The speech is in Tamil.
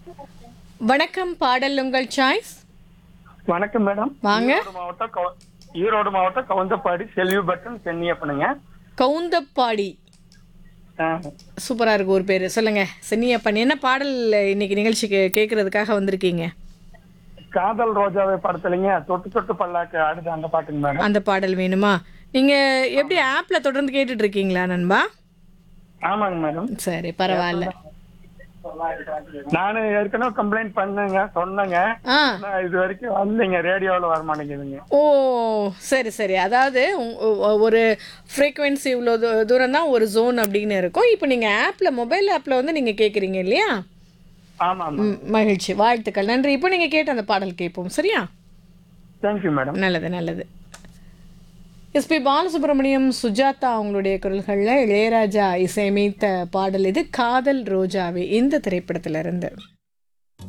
வணக்கம் பாடல் உங்கள் சாய்ஸ் வணக்கம் மேடம் வாங்க. ஈரோடு மாவட்டம் கவ- ஈரோடு மாவட்டம் கவுந்தப்பாடி செல்வி பட்டன் சென்னியப்பனுங்க கவுந்தப்பாடி ஆ, சூப்பரா இருக்கு ஒரு பேர் சொல்லுங்க சென்னியப்பன் என்ன பாடல் இன்னைக்கு நிகழ்ச்சிக்கு கேட்கறதுக்காக வந்திருக்கீங்க காதல் ரோஜாவை படத்துலங்க தொட்டு தொட்டு பல்லாக்கு அடுத்து அந்த பாட்டுங்க மேடம் அந்த பாடல் வேணுமா நீங்க எப்படி ஆப்ல தொடர்ந்து கேட்டுட்டு இருக்கீங்களா நண்பா ஆமாங்க மேடம் சரி பரவாயில்ல நானு ஏற்கனவே கம்ப்ளைண்ட் பண்ணேங்க சொன்னேங்க ஆ ஆனா இது வரைக்கும் வரலைங்க ரேடியோவில் வர மாட்டேங்குதுங்க ஓ சரி சரி அதாவது உ- உ- ஒரு ஃப்ரீக்வன்சி இவ்வளோ தூரம் தான் ஒரு ஜோன் அப்படின்னு இருக்கும் இப்போ நீங்கள் ஆப்பில் மொபைல் ஆப்பில் வந்து நீங்கள் கேட்குறீங்க இல்லையா ஆமா ஆமா ம், மகிழ்ச்சி வாழ்த்துக்கள் நன்றி இப்போ நீங்கள் கேட்ட அந்த பாடல் கேட்போம் சரியா தேங்க்யூ மேடம் நல்லது நல்லது எஸ்பி பாலசுப்ரமணியம் சுஜாதா அவங்களுடைய குரல்களில் இளையராஜா இசையமைத்த பாடல் இது காதல் ரோஜாவே இந்த திரைப்படத்திலிருந்து